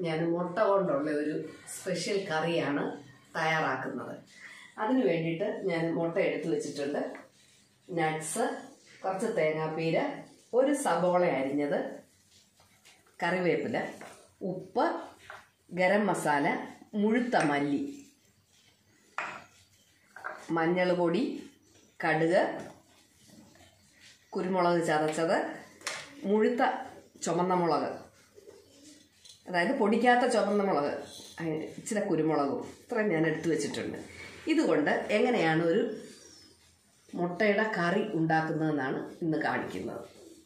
ഞാൻ മുട്ട കൊണ്ടുള്ള ഒരു സ്പെഷ്യൽ കറിയാണ് തയ്യാറാക്കുന്നത് അതിന് വേണ്ടിയിട്ട് ഞാൻ മുട്ട എടുത്തു വെച്ചിട്ടുണ്ട് നട്ട്സ് കുറച്ച് തേങ്ങാപ്പീര് ഒരു സബോള അരിഞ്ഞത് കറിവേപ്പില ഉപ്പ് ഗരം മസാല മുഴുത്ത മല്ലി മഞ്ഞൾ പൊടി കടുക് കുരുമുളക് ചതച്ചത് മുഴുത്ത ചുമന്ന മുളക് അതായത് പൊടിക്കാത്ത ചുമന്ന മുളക് അതിന് ഇച്ചിരി കുരുമുളകും ഇത്രയും ഞാൻ എടുത്തു വെച്ചിട്ടുണ്ട് ഇതുകൊണ്ട് എങ്ങനെയാണ് ഒരു മുട്ടയുടെ കറി ഉണ്ടാക്കുന്നതെന്നാണ് ഇന്ന് കാണിക്കുന്നത്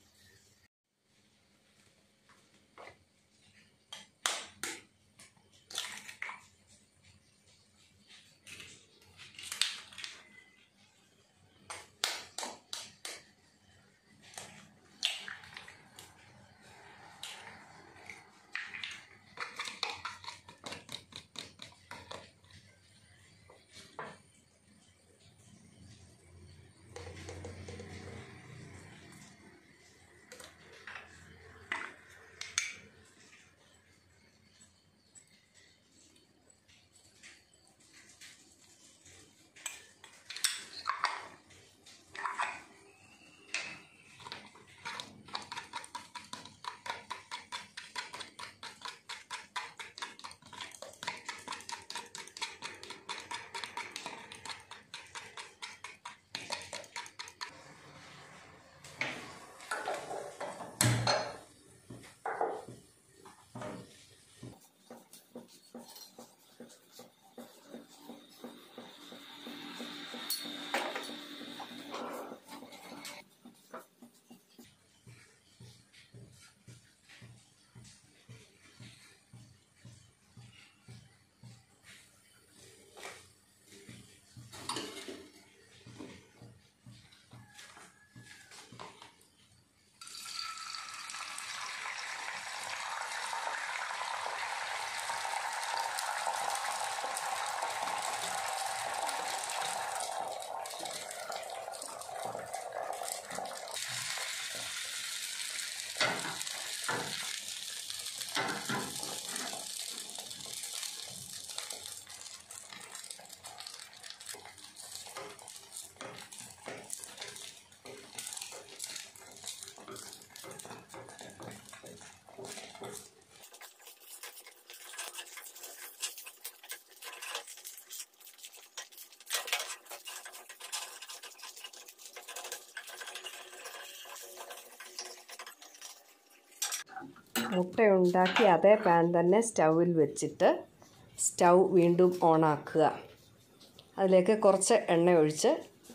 മുട്ട ഉണ്ടാക്കി അതേ പാൻ തന്നെ സ്റ്റൗവിൽ വെച്ചിട്ട് സ്റ്റൗ വീണ്ടും ഓണാക്കുക അതിലേക്ക് കുറച്ച് എണ്ണ ഒഴിച്ച്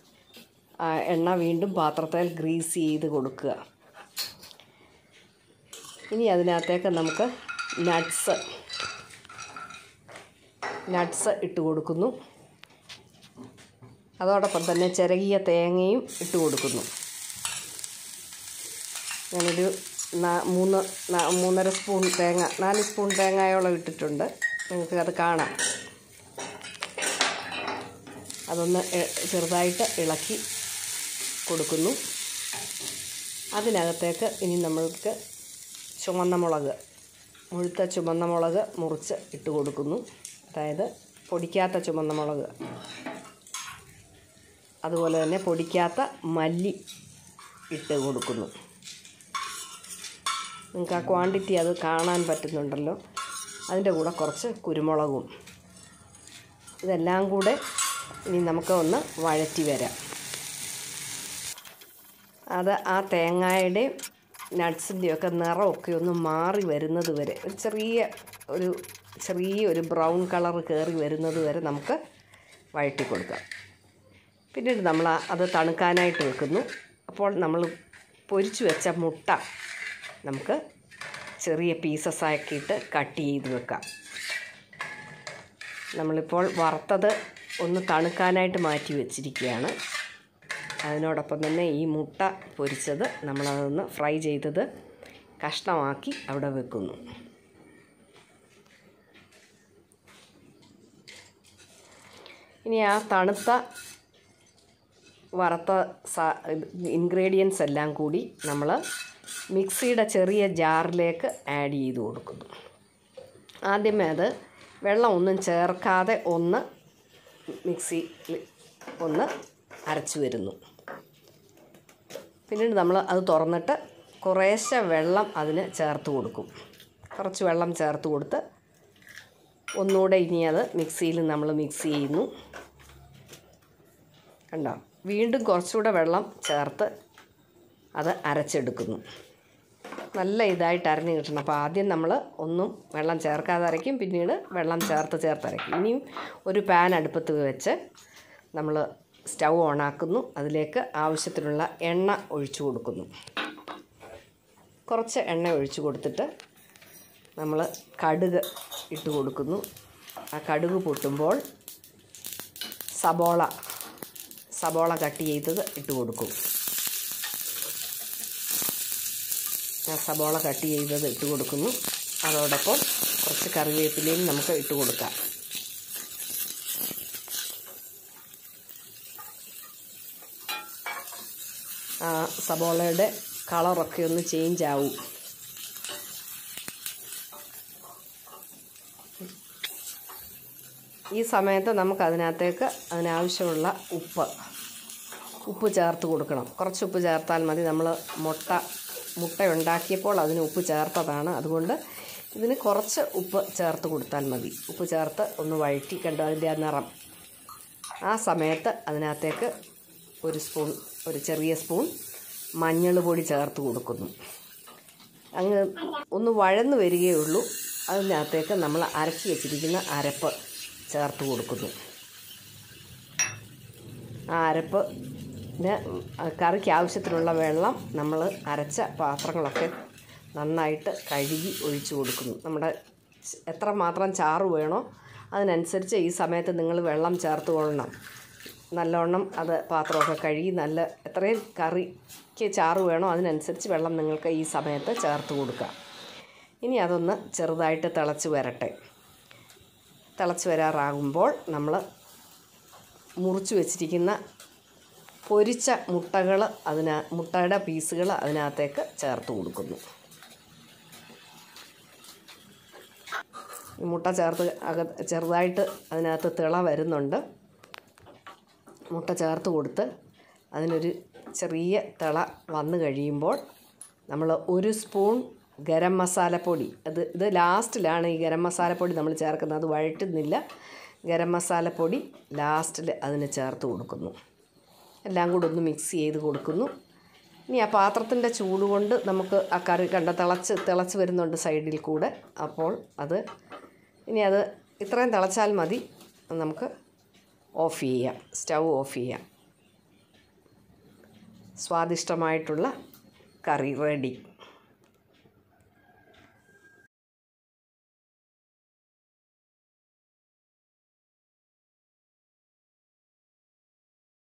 ആ എണ്ണ വീണ്ടും പാത്രത്തിൽ ഗ്രീസ് ചെയ്ത് കൊടുക്കുക ഇനി അതിനകത്തേക്ക് നമുക്ക് നട്ട്സ് നട്ട്സ് ഇട്ട് കൊടുക്കുന്നു അതോടൊപ്പം തന്നെ ചിരകിയ തേങ്ങയും ഇട്ട് കൊടുക്കുന്നു ഞാനൊരു നാ- മൂന്ന് നാ- മൂന്നര സ്പൂൺ തേങ്ങ നാല് സ്പൂൺ തേങ്ങയോളം ഇട്ടിട്ടുണ്ട് നിങ്ങൾക്ക് അത് കാണാം അതൊന്ന് എ- ചെറുതായിട്ട് ഇളക്കി കൊടുക്കുന്നു അതിനകത്തേക്ക് ഇനി നമ്മൾക്ക് ചുവന്ന മുളക് മുഴുത്ത ചുവന്ന മുളക് മുറിച്ച് ഇട്ട് കൊടുക്കുന്നു അതായത് പൊടിക്കാത്ത ചുവന്ന മുളക് അതുപോലെ തന്നെ പൊടിക്കാത്ത മല്ലി ഇട്ട് കൊടുക്കുന്നു നിങ്ങൾക്ക് ആ ക്വാണ്ടിറ്റി അത് കാണാൻ പറ്റുന്നുണ്ടല്ലോ അതിൻ്റെ കൂടെ കുറച്ച് കുരുമുളകും ഇതെല്ലാം കൂടെ ഇനി നമുക്ക് ഒന്ന് വഴറ്റി വരാം അത് ആ തേങ്ങയുടെയും നട്ട്സിൻ്റെയും ഒക്കെ നിറമൊക്കെ ഒന്ന് മാറി വരുന്നത് വരെ ഒരു ചെറിയ ഒരു ചെറിയ ഒരു ബ്രൗൺ കളർ കയറി വരുന്നത് വരെ നമുക്ക് വഴറ്റി കൊടുക്കാം പിന്നീട് നമ്മൾ ആ- അത് തണുക്കാനായിട്ട് വെക്കുന്നു അപ്പോൾ നമ്മൾ പൊരിച്ചു വെച്ച മുട്ട നമുക്ക് ചെറിയ പീസസ് ആക്കിയിട്ട് കട്ട് ചെയ്ത് വെക്കാം നമ്മളിപ്പോൾ വറുത്തത് ഒന്ന് തണുക്കാനായിട്ട് മാറ്റി വെച്ചിരിക്കുകയാണ് അതിനോടൊപ്പം തന്നെ ഈ മുട്ട പൊരിച്ചത് നമ്മളതൊന്ന് ഫ്രൈ ചെയ്തത് കഷ്ണമാക്കി അവിടെ വെക്കുന്നു ഇനി ആ തണുത്ത വറുത്ത സ ഇൻഗ്രീഡിയൻസ് എല്ലാം കൂടി നമ്മൾ മിക്സിയുടെ ചെറിയ ജാറിലേക്ക് ആഡ് ചെയ്ത് കൊടുക്കുന്നു ആദ്യമേ അത് വെള്ളം ഒന്നും ചേർക്കാതെ ഒന്ന് മിക്സിയിൽ ഒന്ന് അരച്ചു വരുന്നു പിന്നീട് നമ്മൾ അത് തുറന്നിട്ട് കുറേശ്ശെ വെള്ളം അതിന് ചേർത്ത് കൊടുക്കും കുറച്ച് വെള്ളം ചേർത്ത് കൊടുത്ത് ഒന്നുകൂടെ ഇനി അത് മിക്സിയിൽ നമ്മൾ മിക്സ് ചെയ്യുന്നു കണ്ടോ വീണ്ടും കുറച്ചുകൂടെ വെള്ളം ചേർത്ത് അത് അരച്ചെടുക്കുന്നു നല്ല ഇതായിട്ട് അരഞ്ഞ് കിട്ടണം അപ്പോൾ ആദ്യം നമ്മൾ ഒന്നും വെള്ളം ചേർക്കാതെ അരയ്ക്കും പിന്നീട് വെള്ളം ചേർത്ത് ചേർത്ത് അരയ്ക്കും ഇനിയും ഒരു പാൻ അടുപ്പത്ത് വെച്ച് നമ്മൾ സ്റ്റൗ ഓണാക്കുന്നു അതിലേക്ക് ആവശ്യത്തിനുള്ള എണ്ണ ഒഴിച്ചു കൊടുക്കുന്നു കുറച്ച് എണ്ണ ഒഴിച്ചു കൊടുത്തിട്ട് നമ്മൾ കടുക് ഇട്ട് കൊടുക്കുന്നു ആ കടുക് പൊട്ടുമ്പോൾ സബോള സബോള കട്ട് ചെയ്തത് ഇട്ട് കൊടുക്കും ആ സബോള കട്ട് ചെയ്തത് ഇട്ട് കൊടുക്കുന്നു അതോടൊപ്പം കുറച്ച് കറിവേപ്പിലയും നമുക്ക് ഇട്ട് കൊടുക്കാം ആ സബോളയുടെ കളറൊക്കെ ഒന്ന് ചേഞ്ച് ആവും ഈ സമയത്ത് നമുക്ക് അതിനകത്തേക്ക് അതിനാവശ്യമുള്ള ഉപ്പ് ഉപ്പ് ചേർത്ത് കൊടുക്കണം കുറച്ച് ഉപ്പ് ചേർത്താൽ മതി നമ്മൾ മുട്ട മുട്ട ഉണ്ടാക്കിയപ്പോൾ അതിന് ഉപ്പ് ചേർത്തതാണ് അതുകൊണ്ട് ഇതിന് കുറച്ച് ഉപ്പ് ചേർത്ത് കൊടുത്താൽ മതി ഉപ്പ് ചേർത്ത് ഒന്ന് വഴറ്റി കണ്ടു അതിൻ്റെ ആ നിറം ആ സമയത്ത് അതിനകത്തേക്ക് ഒരു സ്പൂൺ ഒരു ചെറിയ സ്പൂൺ മഞ്ഞൾ പൊടി ചേർത്ത് കൊടുക്കുന്നു അങ്ങ് ഒന്ന് വഴന്ന് വരികയുള്ളൂ അതിനകത്തേക്ക് നമ്മൾ അരച്ച് വെച്ചിരിക്കുന്ന അരപ്പ് ചേർത്ത് കൊടുക്കുന്നു ആ അരപ്പ് കറിക്ക് ആവശ്യത്തിനുള്ള വെള്ളം നമ്മൾ അരച്ച പാത്രങ്ങളൊക്കെ നന്നായിട്ട് കഴുകി ഒഴിച്ചു കൊടുക്കുന്നു നമ്മുടെ എത്ര മാത്രം ചാറ് വേണോ അതിനനുസരിച്ച് ഈ സമയത്ത് നിങ്ങൾ വെള്ളം ചേർത്ത് കൊള്ളണം നല്ലവണ്ണം അത് പാത്രമൊക്കെ കഴുകി നല്ല എത്രയും കറിക്ക് ചാറ് വേണോ അതിനനുസരിച്ച് വെള്ളം നിങ്ങൾക്ക് ഈ സമയത്ത് ചേർത്ത് കൊടുക്കാം ഇനി അതൊന്ന് ചെറുതായിട്ട് തിളച്ച് വരട്ടെ തിളച്ച് വരാറാകുമ്പോൾ നമ്മൾ മുറിച്ച് വെച്ചിരിക്കുന്ന പൊരിച്ച മുട്ടകൾ അതിന മുട്ടയുടെ പീസുകൾ അതിനകത്തേക്ക് ചേർത്ത് കൊടുക്കുന്നു ഈ മുട്ട ചേർത്ത് അക ചെറുതായിട്ട് അതിനകത്ത് തിള വരുന്നുണ്ട് മുട്ട ചേർത്ത് കൊടുത്ത് അതിനൊരു ചെറിയ തിള വന്നു കഴിയുമ്പോൾ നമ്മൾ ഒരു സ്പൂൺ ഗരം മസാലപ്പൊടി അത് ഇത് ലാസ്റ്റിലാണ് ഈ ഗരം മസാലപ്പൊടി നമ്മൾ ചേർക്കുന്നത് അത് വഴറ്റുന്നില്ല ഗരം മസാലപ്പൊടി ലാസ്റ്റിൽ അതിന് ചേർത്ത് കൊടുക്കുന്നു എല്ലാം കൂടെ ഒന്ന് മിക്സ് ചെയ്ത് കൊടുക്കുന്നു ഇനി ആ പാത്രത്തിൻ്റെ ചൂട് കൊണ്ട് നമുക്ക് ആ കറി കണ്ട തിളച്ച് തിളച്ച് വരുന്നുണ്ട് സൈഡിൽ കൂടെ അപ്പോൾ അത് ഇനി അത് ഇത്രയും തിളച്ചാൽ മതി നമുക്ക് ഓഫ് ചെയ്യാം സ്റ്റൗ ഓഫ് ചെയ്യാം സ്വാദിഷ്ടമായിട്ടുള്ള കറി റെഡി